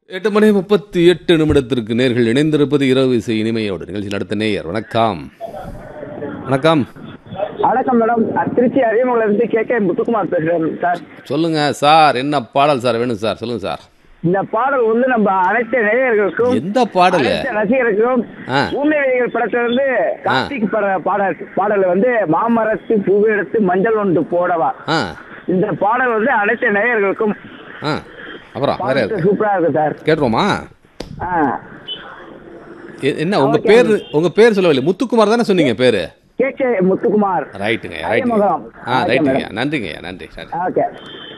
எட்டு மணி முப்பத்தி எட்டு நிமிடத்திற்கு நேர்கள் இணைந்திருப்பது இரவு இசை இனிமையோடு நிகழ்ச்சி நடத்த நேயர் வணக்கம் வணக்கம் வணக்கம் மேடம் நான் திருச்சி அரியமங்கலத்து கே கே முத்துக்குமார் பேசுறேன் சார் சொல்லுங்க சார் என்ன பாடல் சார் வேணும் சார் சொல்லுங்க சார் இந்த பாடல் வந்து நம்ம அனைத்து நேயர்களுக்கும் எந்த பாடல் அனைத்து ரசிகர்களுக்கும் ஆ. ஊமையடிகள் படத்துல இருந்து கார்த்திக் பட பாடல் பாடல் வந்து மாமரத்து பூவை எடுத்து மஞ்சள் ஒன்று போடவா ஆ இந்த பாடல் வந்து அனைத்து நேயர்களுக்கும் ஆ அப்புறம் வேற பாட்டு எது? சூப்பரா இருக்கு சார் கேட்டுருவோமா ஆ. எ- என்ன உங்க ஓகே. பேர் உங்க பேர் சொல்லவில்லை முத்துக்குமார் தானே சொன்னீங்க பேரு கே கே முத்துக்குமார் ரைட்டுங்க ரைட்டுங்க அரியமங்கலம். ஆ ஓகே, ரைட்டுங்க மேடம். நன்றிங்க நன்றி நன்றி ஓகே